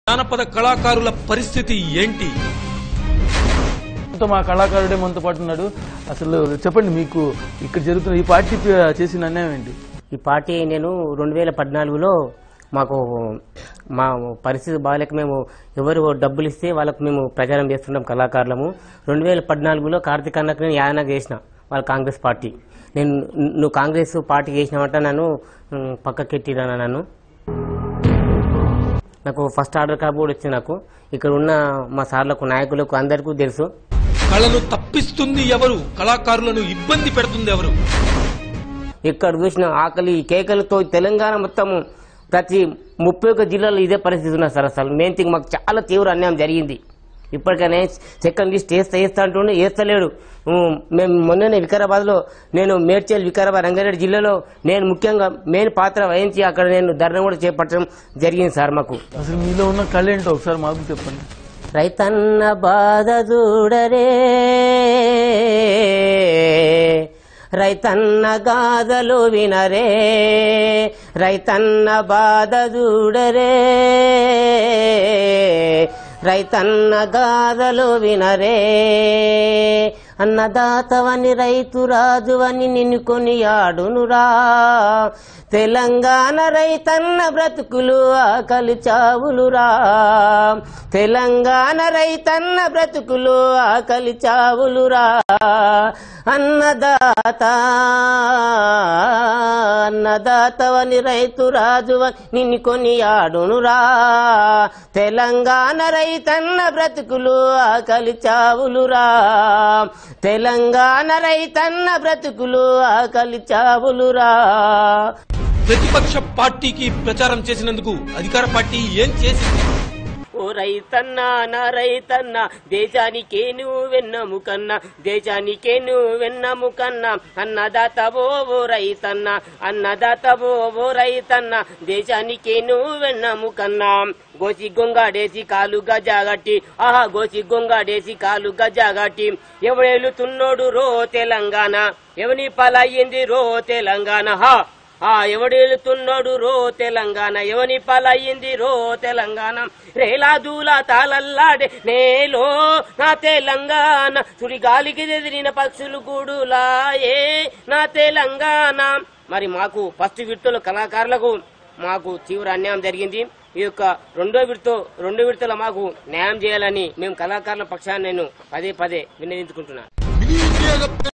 జానపద కళాకారుల పరిస్థితి ఏంటి మనతో మా కళాకారుడే మనతో పాటు ఉన్నాడు అసలు చెప్పండి మీకు ఇక్కడ జరుగుతున్న ఈ పార్టీ చేసిన అన్యాయం ఏంటి ఈ పార్టీ నేను రెండు వేల పద్నాలుగులో మాకు మా పరిస్థితి బాగాలేక మేము ఎవరు డబ్బులు ఇస్తే వాళ్ళకు మేము ప్రచారం చేస్తున్నాం కళాకారులము రెండు వేల పద్నాలుగులో కార్తీక్ అన్నకు నేను యాదన చేసిన వాళ్ళ కాంగ్రెస్ పార్టీ నేను నువ్వు కాంగ్రెస్ పార్టీ చేసినావంట నన్ను ఉమ్, పక్కకెట్టిరా నన్ను నాకు ఫస్ట్ ఆర్డర్ కాపు కూడా వచ్చింది నాకు ఇక్కడ ఉన్న మా సార్లకు నాయకులకు అందరికీ తెలుసు కళను తప్పిస్తుంది ఎవరు కళాకారులను ఇబ్బంది పెడుతుంది ఎవరు ఎక్కడ చూసిన ఆకలి కేకలతో తెలంగాణ మొత్తం ప్రతి ముప్పై ఒక్క జిల్లాలో ఇదే పరిస్థితి ఉన్నది సార్ అసలు మెయిన్ థింగ్ మాకు చాలా తీవ్ర అన్యాయం జరిగింది ఇప్పటికైనా సెకండ్ లిస్ట్ వేస్తా వేస్తా అంటుండే వేస్తలేడు ఉమ్, మేము మొన్ననే వికారాబాద్ లో నేను మేడ్చల్ వికారాబాద్ రంగారెడ్డి జిల్లాలో నేను ముఖ్యంగా మెయిన్ పాత్ర వహించి అక్కడ నేను ధర్నా కూడా చేపట్టడం జరిగింది సార్ మాకు అసలు మీలో ఉన్న కళ ఏంటో ఒకసారి మాకు చెప్పండి రైతన్న బాధ చూడరే రైతన్న గాథలు వినరే రైతన్న బాధ చూడరే రైతన్న గాథలు వినరే అన్నదాతవని రైతు రాజువని నిన్ను కొనియాడునురా తెలంగాణ రైతన్న బ్రతుకులు ఆకలి చావులురా తెలంగాణ రైతన్న బ్రతుకులు ఆకలి చావులురా అన్నదాత అన్నదాతవని రైతు రాజువని నిన్ను కొనియాడునురా తెలంగాణ రైతన్న బ్రతుకులు ఆకలి చావులురా తెలంగాణ రైతన్న బ్రతుకులు ఆకలి చావులురా ప్రతిపక్ష పార్టీకి ప్రచారం చేసినందుకు అధికార పార్టీ ఏం చేసింది ఓ రైతన్న నా రైతన్న దేశానికే నువ్వు వెన్నము కన్నా దేశానికే నువ్వు వెన్నము కన్నా అన్నదాతవో ఓ రైతన్న అన్నదాతవో ఓ రైతన్న దేశానికే నువ్వు వెన్నము కన్నా గోసి గొంగాడేసి కాలు గజాగట్టి ఆహా గోసి గొంగాడేసి కాలు గజాగట్టి ఎవడేలుతున్నోడు రో తెలంగాణ ఎవని పాలయ్యింది రో తెలంగాణ హా ఆ ఎవడేలుతున్నాడు రో తెలంగాణ ఎవని పాలయ్యింది రో తెలంగాణ రేలాదూల తాళల్లాడే నేలో నా తెలంగాణ సుడి గాలికి ఎదిరిన పక్షులు గూడులాయే నా తెలంగాణ మరి మాకు ఫస్ట్ విడతలో కళాకారులకు మాకు తీవ్ర అన్యాయం జరిగింది ఈ యొక్క రెండో విడత రెండో విడతలో మాకు న్యాయం చేయాలని మేము కళాకారుల పక్షాన్ని నేను పదే పదే విన్నవించుకుంటున్నాను నిరుద్యోగ